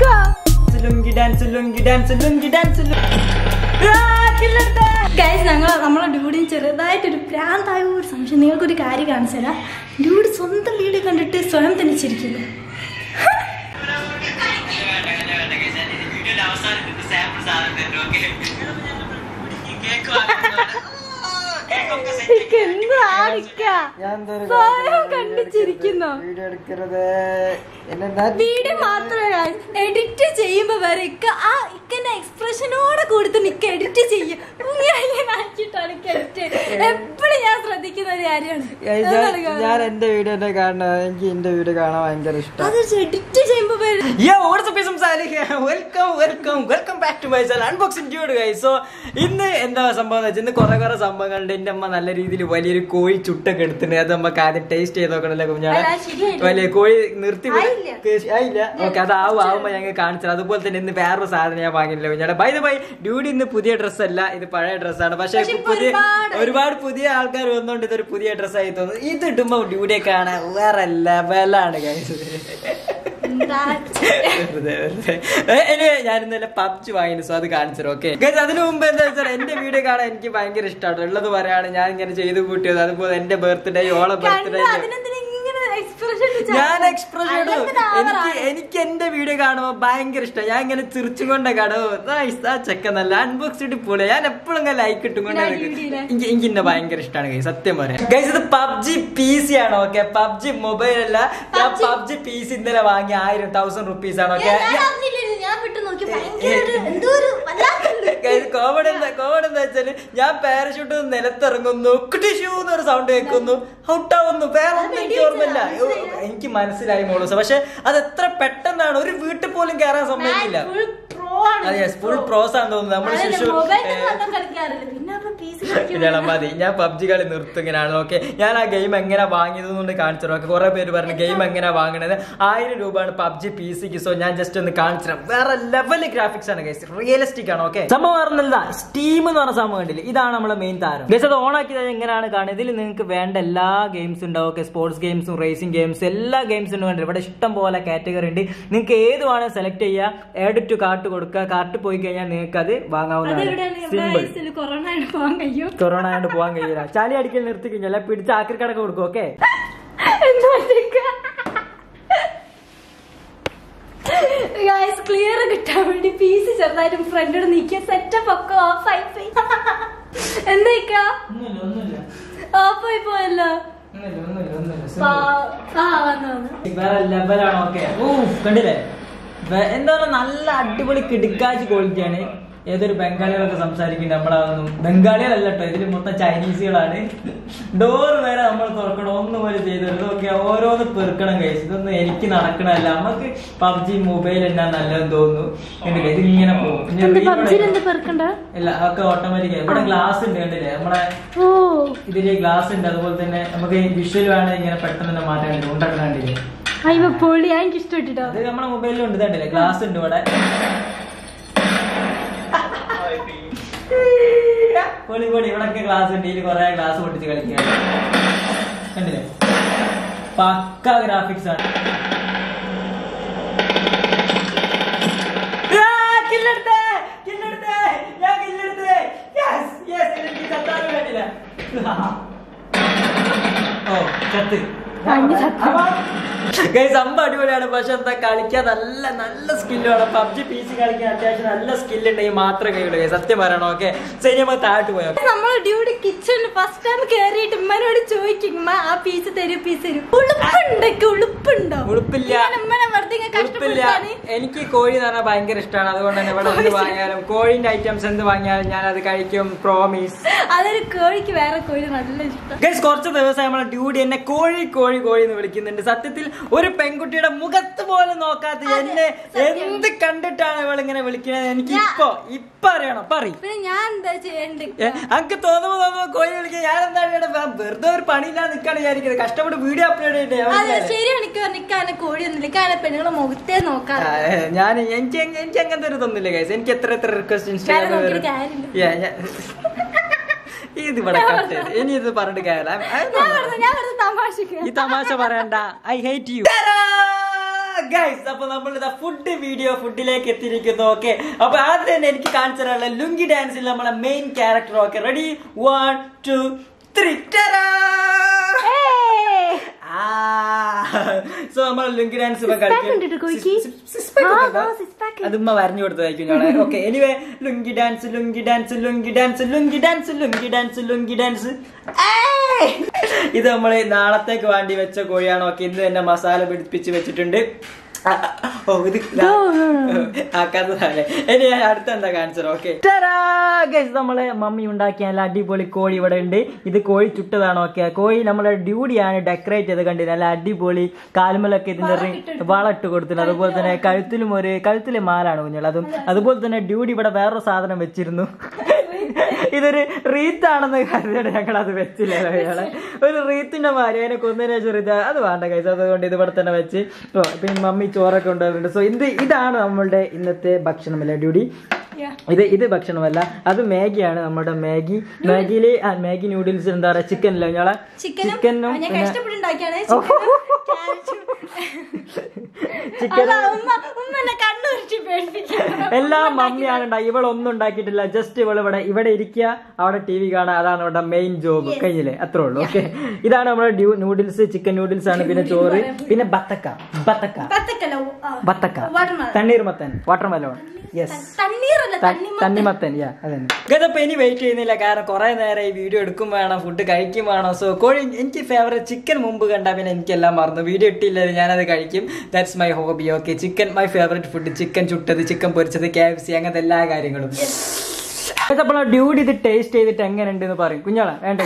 Lungi dance lungi dance lungi dance guys ഞങ്ങൾ നമ്മളെ ഡ്യൂഡിന് ചെറുതായിട്ടൊരു പ്രാന്തായ ഒരു സംശയം നിങ്ങൾക്കൊരു കാര്യം കാണിച്ചു തരാം ഡ്യൂഡ് സ്വന്തം വീട് കണ്ടിട്ട് സ്വയം തന്നെ ചിരിക്കുന്നു സ്വയം കണ്ട് ചിരിക്കുന്നു വീഡിയോ എടുക്കരുത് എന്നെ വീഡിയോ മാത്രമേ എഡിറ്റ് ചെയ്യുമ്പോ വരെ ഇക്ക ആ ഇക്കന്റെ എക്സ്പ്രഷനോടെ കൊടുത്ത് നിക്ക എഡിറ്റ് ചെയ്യും കാണിച്ചിട്ടാണ് എഡിറ്റ് എപ്പോഴും ഞാൻ ശ്രദ്ധിക്കുന്ന ഒരു കാര്യമാണ് ഞാൻ- ഞാൻ എന്റെ വീഡിയോ തന്നെ കാണണം എനിക്ക് എന്റെ വീഡിയോ കാണാൻ ഭയങ്കര ഇഷ്ടം അത് എഡിറ്റ് ചെയ്യുമ്പോ വരെ Yo, what's up, I'm Salih. Welcome, welcome, welcome back to my channel Unboxing Dude, guys. So, ഇന്ന് എന്താ സംഭവം എന്ന് വെച്ചാൽ ഇന്ന് കുറെ കുറെ സംഭവങ്ങളുണ്ട് എന്റെ അമ്മ നല്ല രീതിയിൽ വലിയൊരു കോഴി ചുട്ടൊക്കെ എടുത്തിട്ടുണ്ട് അത് നമുക്ക് ആദ്യം ടേസ്റ്റ് ചെയ്ത് നോക്കണല്ലേ കുഞ്ഞാടെ അല്ല, ശരിയായില്ല. വലിയ കോഴി നിർത്തി വി- ആയില്ല. കേശ്- ആയില്ല ഓക്കെ അത് ആവും ആവുമ്പോ ഞങ്ങൾ കാണിച്ചത് അതുപോലെ തന്നെ ഇന്ന് വേറൊരു സാധനം ഞാൻ വാങ്ങിയില്ല കുഞ്ഞാടെ ബൈ ബൈ ഡ്യൂഡി ഇന്ന് പുതിയ ഡ്രസ്സ് അല്ല ഇത് പഴയ ഡ്രസ്സാണ് പക്ഷെ പക്ഷെ ഇപ്പൊ പുതിയ ഒരുപാട് ഒരുപാട് പുതിയ ആൾക്കാർ വന്നോണ്ട് ഇതൊരു പുതിയ ഡ്രസ്സായി തോന്നുന്നു ഇത് ഇടുമ്പോ ഡ്യൂഡിയെ കാണാൻ വേറെ ലെവലാണ് ഗൈസ് എന്താ വെറുതെ, വെറുതെ. ഏ, anyway, ഞാൻ ഇന്നലെ പബ്ജി വാങ്ങിയിരുന്നു സോ അത് കാണിച്ചു ഓക്കെ അതിനു മുമ്പ് എന്താ വെച്ചാൽ എന്റെ വീഡിയോ കാണാൻ എനിക്ക് ഭയങ്കര ഇഷ്ടമാണ് ഉള്ളത് പറയാണ് ഞാൻ ഇങ്ങനെ ചെയ്തു കൂട്ടിയത് അതുപോലെ എന്റെ ബർത്ത്ഡേ ഓളെ കണ്ടു ബർത്ത്ഡേ അതിനെന്തിനാ ഇങ്ങനെ എക്സ്പ്രഷൻ ഞാൻ എക്സ്പ്രഷൻ ഇടും എനിക്ക് എനിക്ക് എന്റെ വീഡിയോ കാണുമ്പോ ഭയങ്കര ഇഷ്ടം ഞാൻ ഇങ്ങനെ ചിരിച്ചും കൊണ്ടേ കാണും ആ ചെക്ക നല്ല അൺബോക്സ് ഇട്ട് പോലെ ഞാൻ എപ്പോഴും ഇങ്ങനെ ലൈക്ക് ഇട്ടും കൊണ്ട് ഞാൻ നടക്കും. ഇടിയില്ലേ? എനിക്ക് എനിക്ക് എന്നെ ഭയങ്കര ഇഷ്ടമാണ് ഗൈസ് സത്യം പറയാം ഗൈസ് ഇത് പബ്ജി പി സി ആണ് ഓക്കെ പബ്ജി മൊബൈൽ അല്ല ഞാൻ പബ്ജി പി സി ഇന്നലെ വാങ്ങി ആയിരം തൗസൻഡ് റുപ്പീസ് ആണ് ഓക്കെ ഞാൻ അറിഞ്ഞില്ലായിരുന്നു. ഞാൻ വിട്ടു നോക്കി ഭയങ്കര ഒരു- എന്തോ ഒരു വല്ലാത്തൊരു കോമഡി എന്താ കോമഡി എന്താ വെച്ചാല് ഞാൻ പാരഷൂട്ട് നിലത്തിറങ്ങുന്നു കുട്ടിഷൂ എന്നൊരു സൗണ്ട് കേൾക്കുന്നു ഔട്ടാവുന്നു വേറെ ഒന്നും എനിക്ക് ഓർമ്മയില്ല ഓ, എനിക്ക് മനസ്സിലായി മോളൂസ് പക്ഷെ അത് എത്ര പെട്ടെന്നാണ് ഒരു വീട്ടിൽ പോലും കയറാൻ സമ്മതിക്കില്ല ഫുൾ പ്രോ ആണ് അതെ ഫുൾ പ്രോസ് ആണെന്ന് തോന്നുന്നു നമ്മൾ ശിശു മൊബൈലിൽ വന്നാൽ കളിക്കാറില്ല പിന്നെ അപ്പൊ പി സി ഇല്ല, മതി ഞാൻ പബ്ജി കളി നിർത്തും ഇങ്ങനെയാണ് ഓക്കെ ഞാൻ ആ ഗെയിം എങ്ങനെ വാങ്ങിയതെന്നുകൊണ്ട് കാണിച്ചു ഓക്കെ കുറെ പേര് പറഞ്ഞു ഗെയിം എങ്ങനെ വാങ്ങണത് ആയിരം രൂപയാണ് പബ്ജി പി സിക്ക് സോ ഞാൻ ജസ്റ്റ് ഒന്ന് കാണിച്ചു തരാം വേറെ ലെവൽ ഗ്രാഫിക്സ് ആണ് ഗൈസ് റിയലിസ്റ്റിക് ആണ് ഓക്കെ സംഭവം പറഞ്ഞില്ല സ്റ്റീം എന്ന് പറഞ്ഞ സംഭവം കണ്ടില്ല ഇതാണ് നമ്മളെ മെയിൻ താരം ഗൈസ് അത് ഓൺ ആക്കി എങ്ങനെയാണ് കാണുന്നത് ഇതിൽ നിങ്ങൾക്ക് വേണ്ട എല്ലാ ഗെയിംസും ഉണ്ടാവും ഓക്കെ സ്പോർട്സ് ഗെയിംസും റേസിംഗ് ഗെയിംസും എല്ലാ ഗെയിംസും ഉണ്ട് ഇവിടെ ഇഷ്ടം പോലെ കാറ്റഗറി ഉണ്ട് നിങ്ങൾക്ക് ഏത് വേണം സെലക്ട് ചെയ്യുക ഏഡ് ടു കാർട്ട് കൊടുക്കുക കാർട്ട് പോയി കഴിഞ്ഞാൽ നിങ്ങൾക്ക് അത് വാങ്ങാവുന്നതാണ് സിമ്പിൾ അതെവിടെയാണ് കൊറോണ ആണ് പോകാൻ കഴിയും കൊറോണ ആയതുകൊണ്ട് പോകാൻ കഴിയില്ല ചളി അടിക്കൽ നിർത്തി കഴിഞ്ഞാൽ പിടിച്ച് ആക്രി കടക്ക് കൊടുക്കും ഓക്കെ ക്ലിയർ കിട്ടാൻ വേണ്ടി പീസ് ചെറുതായിട്ട് ഫ്രണ്ടോട് നീക്കിയ സെറ്റപ്പ് ഒക്കെ ഓഫ് ആയി പോയി എന്താ ഓഫ് ആയി പോയല്ലോ പാവം. ആ വന്നു വന്നു വേറെ ലെവലാണ് ഓക്കെ ഓ കണ്ടില്ലേ വേ- എന്താ പറയുക നല്ല അടിപൊളി കിടുക്കാച്ച് ക്വാളിറ്റിയാണ് ഏതൊരു ബംഗാളികളൊക്കെ സംസാരിക്കുന്നുണ്ട് നമ്മളതൊന്നും ബംഗാളികളല്ല കേട്ടോ ഇതിൽ മൊത്തം ചൈനീസുകളാണ് ഡോർ വരെ നമ്മൾ തുറക്കണം ഒന്നും പോലെ ചെയ്തത് ഓക്കെ ഓരോന്ന് പെറുക്കണം കഴിച്ചു ഇതൊന്നും എനിക്ക് നടക്കണമല്ല നമുക്ക് പബ്ജി മൊബൈൽ എന്നാ നല്ലതെന്ന് തോന്നുന്നു കണ്ടില്ലേ ഇതിങ്ങനെ പോകും പിന്നെ എന്ത് reel പബ്ജിയിൽ ഇവിടെ- എന്ത് പെറുക്കണ്ട ഇല്ല അതൊക്കെ ഓട്ടോമാറ്റിക് ഇവിടെ ഗ്ലാസ് ഉണ്ട് കണ്ടില്ലേ നമ്മളെ ഓ ഇതില് ഗ്ലാസ് ഉണ്ട് അതുപോലെ തന്നെ നമുക്ക് വിഷ്വൽ വേണമെങ്കിൽ ഇങ്ങനെ പെട്ടെന്ന് തന്നെ മാറ്റാൻ പറ്റും ഉണ്ടാക്കണ്ടില്ലേ അയ്യോ പൊളി ഞാൻ എനിക്ക് ഇഷ്ടപ്പെട്ടിട്ടോ അത് നമ്മുടെ മൊബൈലിലും ഉണ്ട് ഇതണ്ടില്ലേ ഗ്ലാസ് ഉണ്ട് ഇവിടെ പൊളി പൊളി ഇവിടെ ഗ്ലാസ് ഉണ്ട് ഇതിൽ കുറെ ഗ്ലാസ് പൊട്ടിച്ച് കളിക്കുക കണ്ടില്ലേ പക്ക ഗ്രാഫിക്സ് ആണ് ആ, kill എടുത്തേ, kill എടുത്തേ, ഞാൻ kill എടുത്തേ. Yes, yes, എനിക്ക് ചത്താലും വേണ്ടില്ല. ഓ, ചത്ത്. ഭയങ്കര ചത്ത്. Guys, സംഭവം അടിപൊളിയാണ് പക്ഷെ എന്താ കളിക്കാൻ നല്ല നല്ല സ്കില്ല് വേണം പബ്ജി പി സി കളിക്കാൻ അത്യാവശ്യം നല്ല സ്കില്ല് ഉണ്ടെങ്കിൽ മാത്രമേ കഴിയുള്ളൂ guys. സത്യം പറയണോ ഓക്കെ ശരി നമ്മൾ താഴോട്ട് പോയോ നമ്മൾ ഡ്യൂട്ടി കിച്ചണിൽ ഫസ്റ്റ് ടൈം കേറിയിട്ട് ഉമ്മനോട് ചോദിക്കും ഉമ്മ ആ പീസ് തരൂ പീസ് തരൂ ഉളുപ്പുണ്ടൊക്കെ ഉളുപ്പുണ്ടോ ഉളുപ്പില്ല ഞാൻ ഉമ്മനെ വെറുതെ ഇങ്ങനെ ഉളുപ്പില്ല കഷ്ടപ്പെടുത്താണ് എനിക്ക് കോഴി എന്ന് പറഞ്ഞാൽ ഭയങ്കര ഇഷ്ടമാണ് അതുകൊണ്ട് തന്നെ ഇവിടെ എന്ത് വാങ്ങിയാലും കോഴിന്റെ ഐറ്റംസ് എന്ത് വാങ്ങിയാലും ഞാൻ അത് കഴിക്കും പ്രോമിസ് അതൊരു കോഴിക്ക് വേറെ കോഴി നല്ല ഇഷ്ടം ഗൈസ് കുറച്ച് ദിവസം നമ്മളെ ഡ്യൂഡി എന്നെ കോഴി കോഴി കോഴി എന്ന് വിളിക്കുന്നുണ്ട് സത്യത്തിൽ ഒരു പെൺകുട്ടിയുടെ മുഖത്ത് പോലും നോക്കാത്ത എന്നെ എന്ത് കണ്ടിട്ടാണ് ഇവൾ ഇങ്ങനെ വിളിക്കുന്നത് എനിക്ക് ഇപ്പൊ ഇപ്പൊ അറിയണം പറയും പിന്നെ ഞാൻ എന്താ ചെയ്യണ്ടേ അനക്ക് തോന്നുമ്പോ തോന്നുമ്പോ കോഴി വിളിക്കാൻ ഞാൻ എന്താണ് ഇവിടെ വേ- വെറുതെ ഒരു പണിയില്ലാതെ നിൽക്കാണ് വിചാരിക്കുന്നത് കഷ്ടപ്പെട്ട് വീഡിയോ അപ്ലോഡ് അതെ ചെയ്യണ്ടേ ശരിയാണ് എനിക്ക് നിൽക്കാനെ കോഴിയൊന്നുമില്ല നിൽക്കാനെ പെണ്ണുങ്ങളെ മുഖത്തേ നോക്കാതെ ഞാൻ എനിക്ക് എങ്- എനിക്ക് അങ്ങനത്തെ ഒരു ഇതൊന്നുമില്ല ഗൈസ് എനിക്ക് എത്ര എത്ര റിക്വസ്റ്റ് കാരണം നോക്കിയിട്ട് ഇൻസ്റ്റാഗ്രാമിൽ കാര്യമില്ല. ഇത് ഇവിടെ കട്ട് ചെയ്ത്. ഇനി ഇത് പറഞ്ഞിട്ട് കാര്യമില്ല അത് ഞാൻ വെറുതെ ഞാൻ വെറുതെ തമാശക്ക് ഈ തമാശ പറയണ്ട I hate you guys guys അപ്പൊ നമ്മൾ ഇതാ ഫുഡ് വീഡിയോ ഫുഡിലേക്ക് എത്തിയിരിക്കുന്നു ഓക്കെ അപ്പൊ ആദ്യം തന്നെ എനിക്ക് കാണിച്ചു തരാനുള്ള ലുങ്കി ഡാൻസിൽ നമ്മളെ main character okay ready one two three so നമ്മൾ ലുങ്കി ഡാൻസ് ഇപ്പൊ Six pack ഉണ്ടിട്ട് കോയിക്ക്? ആ, ആ, six pack. അത് ഉമ്മ വരഞ്ഞു കൊടുത്തതായിരിക്കും ഞങ്ങളെ okay anyway lungi dance lungi dance lungi dance lungi dance lungi dance lungi dance ഇത് നമ്മൾ നാളത്തേക്ക് വേണ്ടി വെച്ച കോഴിയാണ് ഓക്കെ ഇന്ന് തന്നെ മസാല പിടിപ്പിച്ച് വെച്ചിട്ടുണ്ട് ആ, ഓ ഇത് ആക്കാത്തതാണ് ഇനി ഞാൻ അടുത്ത എന്താ കാണിച്ചത് ഓക്കെ നമ്മളെ മമ്മി ഉണ്ടാക്കിയ നല്ല അടിപൊളി കോഴി ഇവിടെ ഉണ്ട് ഇത് കോഴി ചുട്ടതാണ് ഓക്കെ കോഴി നമ്മളെ ഡ്യൂഡിയാണ് ഡെക്കറേറ്റ് ചെയ്ത് കണ്ടില്ല നല്ല അടിപൊളി കാൽമലൊക്കെ ഇതിന്റെ റി- വളട്ട് കൊടുത്തിട്ടുണ്ട് അതുപോലെ തന്നെ കഴുത്തിലും ഒരു കഴുത്തിലെ മാലാണ് കുഞ്ഞുങ്ങൾ അതും അതുപോലെ തന്നെ ഡ്യൂഡി ഇവിടെ വേറൊരു സാധനം വെച്ചിരുന്നു ഇതൊരു റീത്താണെന്ന് കരുതിയാണ് ഞങ്ങൾ അത് വെച്ചില്ല അയാളെ ഒരു റീത്തിന്റെ മാരി അതിനെ കൊന്നതിന് ശേഷം റീത്ത് അത് വേണ്ട കൈസ് അതുകൊണ്ട് ഇത് ഇവിടെ തന്നെ വെച്ച് ഓ പിന്നെ മമ്മി ചോറൊക്കെ ഉണ്ടാകുന്നുണ്ട് സോ ഇത് ഇതാണ് നമ്മളുടെ ഇന്നത്തെ ഭക്ഷണമല്ല ഡ്യൂഡി Yeah. ഇത് ഇത് ഭക്ഷണമല്ല അത് മാഗിയാണ് നമ്മുടെ മാഗി മാഗിയില് ആ മാഗി നൂഡിൽസ് എന്താ പറയാ ചിക്കൻ അല്ലേ ഞങ്ങളെ ചിക്കനും ചിക്കനും ഞാൻ പിന്നെ കഷ്ടപ്പെട്ടുണ്ടാക്കിയാണ് ചിക്കൻ ഉമ്മ ഉമ്മ എന്നെ കണ്ണുരുട്ടി പേടിപ്പിക്കുന്നു എല്ലാം മമ്മിയാണ് ഉണ്ടാക്കി ഇവളൊന്നും ഉണ്ടാക്കിയിട്ടില്ല ജസ്റ്റ് ഇവൾ ഇവിടെ ഇവിടെ ഇരിക്കുക അവിടെ ടി വി കാണുക അതാണ് ഇവിടെ മെയിൻ ജോബ് കഴിഞ്ഞില്ലേ അത്രേ ഉള്ളൂ ഓക്കെ ഇതാണ് നമ്മുടെ ഡ്യൂ നൂഡിൽസ് ചിക്കൻ നൂഡിൽസ് ആണ് പിന്നെ ചോറ് പിന്നെ ബത്തക്ക ബത്തക്ക പത്തക്കല്ല ബത്തക്ക Watermelon. തണ്ണീർമത്തൻ വാട്ടർമെലോൺ യെസ് തണ്ണീറല്ല തണ്ണിമ തണ്ണിമത്തൻ യാ അതന്നെ ഗതപ്പ ഇനി വെയിറ്റ് ചെയ്യുന്നില്ല കാരണം കുറെ നേരം ഈ വീഡിയോ എടുക്കും വേണം ഫുഡ് കഴിക്കും വേണം സോ കോഴി എനിക്ക് ഫേവറേറ്റ് ചിക്കൻ മുമ്പ് കണ്ടാൽ പിന്നെ എനിക്കെല്ലാം മറന്നു വീഡിയോ ഇട്ടില്ലെങ്കിൽ ഞാനത് കഴിക്കും that's my hobby okay chicken my favourite food chicken ചുട്ടത് ചിക്കൻ പൊരിച്ചത് കെ എഫ് സി അങ്ങനത്തെ എല്ലാ കാര്യങ്ങളും അപ്പോൾ ഡ്യൂഡ് ഇത് ടേസ്റ്റ് ചെയ്തിട്ട് എങ്ങനെയുണ്ട് എന്ന് പറയും കുഞ്ഞോളാ വേണ്ട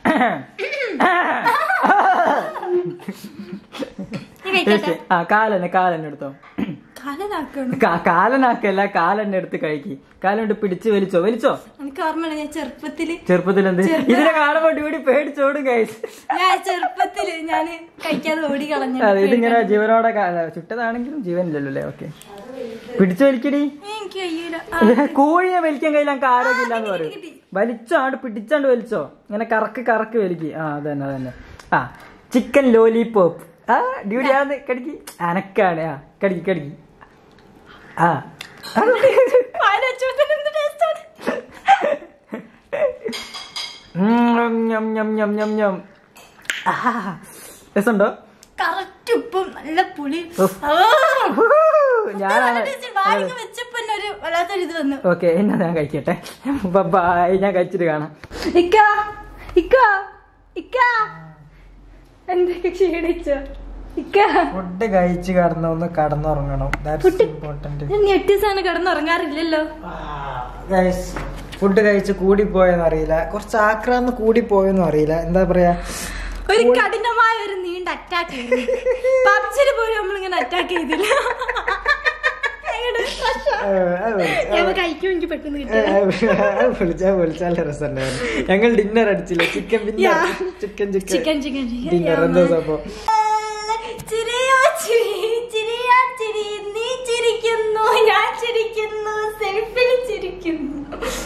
ആ കാലന്നെ കാലന്നെ എടുത്തോ കാലനാക്കണം കാ- കാലനാക്കല്ല കാലെന്നെ എടുത്ത് കഴിക്കി കാലെടുത്ത് പിടിച്ച് വലിച്ചോ വലിച്ചോ എനിക്ക് ഓർമ്മയില്ല ഞാൻ ചെറുപ്പത്തില് ചെറുപ്പത്തിൽ എന്ത് ഇതിനെ കാണുമ്പോ ഡ്യൂടി പേടിച്ചോടും ഗൈസ് ഞാൻ ചെറുപ്പത്തില് ഞാൻ കഴിക്കാതെ ഓടി കളഞ്ഞു അതെ ഇതിങ്ങനെ ജീവനോടെ കാ- ചുട്ടതാണെങ്കിലും ജീവനില്ലല്ലോ അല്ലേ ഓക്കെ പിടിച്ചു വലിക്കടി എനിക്ക് കഴിയൂല കോഴിയെ വലിക്കാൻ കഴിയില്ല നമുക്ക് ആരോഗ്യമില്ലാന്ന് പറയും വലിച്ചോ ആണ്ട് പിടിച്ചാണ്ട് വലിച്ചോ ഇങ്ങനെ കറക്ക് കറക്ക് വലിക്ക് ആ അതന്നെ അതന്നെ ആ ചിക്കൻ ലോലിപോപ്പ് ആ ഡ്യൂട്ടി ആന്ന് കടിക്ക് അനക്കാണ് ആ കടിക്ക് കടിക്ക് ആ ഉം, ഞം, ഞം, ഞം, ഞം, ഞം. ആഹാ. രസമുണ്ടോ കറക്റ്റ് ഉപ്പും നല്ല പുളി ഉഫ്. ഞാനാണ് വാങ്ങി വെച്ചപ്പോ തന്നെ ഒരു വല്ലാത്തൊരു ഇത് വന്നു ഓക്കെ എന്നാ ഞാൻ കഴിക്കട്ടെ ബൈ ഞാൻ കഴിച്ചിട്ട് കാണാം ഇക്ക ഇക്ക ഇക്ക എന്തൊക്കെ ക്ഷീണിച്ചോ ഇക്ക ഫുഡ് കഴിച്ച് കടന്ന് ഒന്ന് കടന്നുറങ്ങണം Food- ഇമ്പോർട്ടന്റ് ഞാൻ ഞെട്ടിസാണ് കിടന്നുറങ്ങാറില്ലല്ലോ ഫുഡ് കഴിച്ച് കൂടിപ്പോയെന്ന് അറിയില്ല കുറച്ച് ആക്രാന്ന് കൂടിപ്പോയെന്നും അറിയില്ല എന്താ പറയാ ഒരു കഠിനമായ ഒരു നീണ്ട അറ്റാക്ക് പബ്ജില് പോലും നമ്മളിങ്ങനെ അറ്റാക്ക് ചെയ്തില്ല ഏഹ്, അത് വിളി- ഞാൻ കഴിക്കും എനിക്ക് പെട്ടെന്ന് ഏഹ്, കിട്ടില്ല അത് വിളിച്ചാ വിളിച്ചാൽ രസമുണ്ടായിരുന്നു ഞങ്ങൾ ഡിന്നർ അടിച്ചില്ല ചിക്കൻ പിന്നെ Yeah. Chicken chicken chicken chicken dinner എന്താ സംഭവം ചിരിയാ ചിരി ചിരിയാ ചിരി നീ ചിരിക്കുന്നു ഞാൻ ചിരിക്കുന്നു സെൽഫിൽ ചിരിക്കുന്നു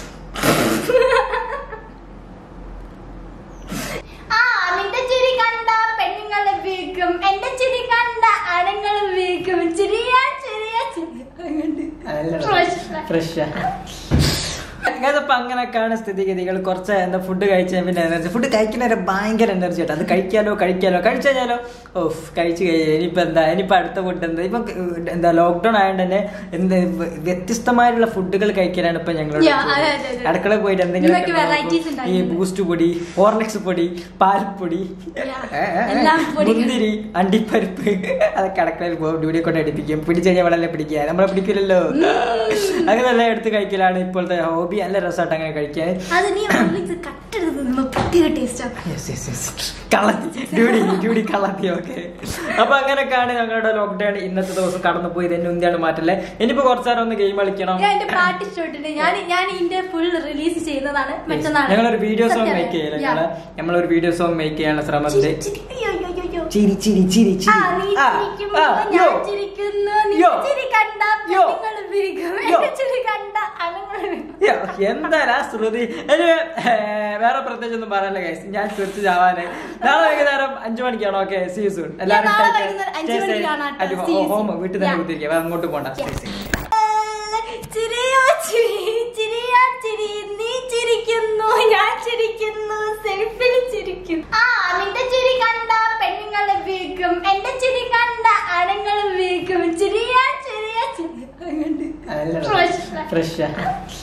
ആ നിന്റെ ചിരി കണ്ട പെണ്ണുങ്ങളെ വീക്കും എന്റെ ചിരി കണ്ട ആണുങ്ങൾ വീക്കും ചിരിയാ ചിരിയാ ചിരി Fresh. ഫ്രഷ് അപ്പൊ അങ്ങനെയൊക്കെയാണ് സ്ഥിതിഗതികൾ കുറച്ച് എന്താ ഫുഡ് കഴിച്ചാൽ പിന്നെ എനർജി ഫുഡ് കഴിക്കുന്നവരെ ഭയങ്കര എനർജി ആയിട്ട് അത് കഴിക്കാലോ കഴിക്കാലോ കഴിച്ചു കഴിഞ്ഞാലോ ഓഫ് കഴിച്ചു കഴിഞ്ഞാൽ ഇനിയിപ്പോ എന്താ ഇനിയിപ്പോ അടുത്ത ഫുഡ് എന്താ ഇപ്പൊ എന്താ ലോക്ക്ഡൌൺ ആയതുകൊണ്ട് തന്നെ എന്ത് വ്യത്യസ്തമായിട്ടുള്ള ഫുഡുകൾ കഴിക്കാനാണ് ഇപ്പൊ ഞങ്ങൾ Yeah, അതെ, അതെ, അതെ. അടുക്കള പോയിട്ട് എന്തെങ്കിലും ഇതൊക്കെ varieties ഈ ഉണ്ടാക്കുന്നത്. ബൂസ്റ്റ് പൊടി ഹോർലിക്സ് പൊടി പാൽപ്പൊടി Yeah. ഏ, ഏ, ഏ. എല്ലാം പൊടികൾ. മുന്തിരി അണ്ടിപ്പരിപ്പ് അതൊക്കെ അടുക്കളയിൽ പോകും ഡ്യൂഡിയെ കൊണ്ട് അടിപ്പിക്കും പിടിച്ചു കഴിഞ്ഞാൽ വെള്ളം പിടിക്കുക നമ്മളെ പിടിക്കില്ലല്ലോ അങ്ങനെല്ലാം എടുത്ത് കഴിക്കലാണ് ഇപ്പോഴത്തെ ഹോബി നല്ല രസമായിട്ട് അങ്ങനെ കഴിക്കാൻ അത് നീ ഹോർലിക്സ് കട്ടെടുത്ത് നമ്മൾ പ്രത്യേക ടേസ്റ്റാണ് യെസ് യെസ് യെസ് കളത്തി ഡ്യൂഡി ഡ്യൂഡി കളത്തി ഓക്കെ അപ്പൊ അങ്ങനെയൊക്കെയാണ് ഞങ്ങളുടെ ലോക്ക്ഡൌൺ ഇന്നത്തെ ദിവസം കടന്നു പോയി തന്നെ ഉന്തിയാണ് മാറ്റല്ലേ ഇനിയിപ്പോ കുറച്ചേരം ഒന്ന് ഗെയിം കളിക്കണം ഞാൻ എന്റെ പാട്ട് ഇഷ്ടപ്പെട്ടിട്ടുണ്ട് ഞാൻ ഞാൻ ഇതിന്റെ ഫുൾ റിലീസ് ചെയ്യുന്നതാണ് മറ്റന്നാൾ ഞങ്ങളൊരു വീഡിയോ സോങ് സത്യം. മേക്ക് ചെയ്യല Yeah. ഞങ്ങള് നമ്മളൊരു വീഡിയോ സോങ് മേക്ക് ചെയ്യാനുള്ള ശ്രമത്തിൽ ചിരി, ചിരി, അയ്യോ, അയ്യോ, അയ്യോ. ചിരി ചിരി ചിരി ആ, ചിരി നീ ആ, ചിരിക്കുമ്പോ ആ, ഞാൻ യോ. ചിരിക്കുന്നു നീ യോ. ചിരി കണ്ട യോ. പെണ്ണുങ്ങൾ വീഴും യോ. എന്റെ ചിരി കണ്ട അണുങ്ങൾ വീഴും യ്യോ, എന്തായാലും ആ ശ്രുതി എനിക്ക് വേറെ പ്രത്യേകിച്ച് ഒന്നും പറയാനില്ല ഗൈസ് ഞാൻ തീർച്ചു ചാവാനായി നാളെ വൈകുന്നേരം അഞ്ചു മണിക്കാണോ ഓക്കെ സീ സൂൺ നാളെ വൈകുന്നേരം അഞ്ച് മണിക്ക് കാണാം കേട്ടോ. See you soon. ഹോം വീട്ടിൽ തന്നെ Yeah. കുത്തിരിക്കുക വേറെ അങ്ങോട്ട് പോണ്ട Yeah. ചിരിയോ ചിരി ചിരിയാ ചിരി നീ ചിരിക്കുന്നു ഞാൻ ചിരിക്കുന്നു സെൽഫിൽ ചിരിക്കും ആ നിന്റെ ചിരി കണ്ട പെണ്ണുങ്ങൾ വീക്കും എന്റെ ചിരി കണ്ട ആണുങ്ങൾ വീക്കും ചിരിയാ ചിരിയാ ചിരി ഫ്രഷ്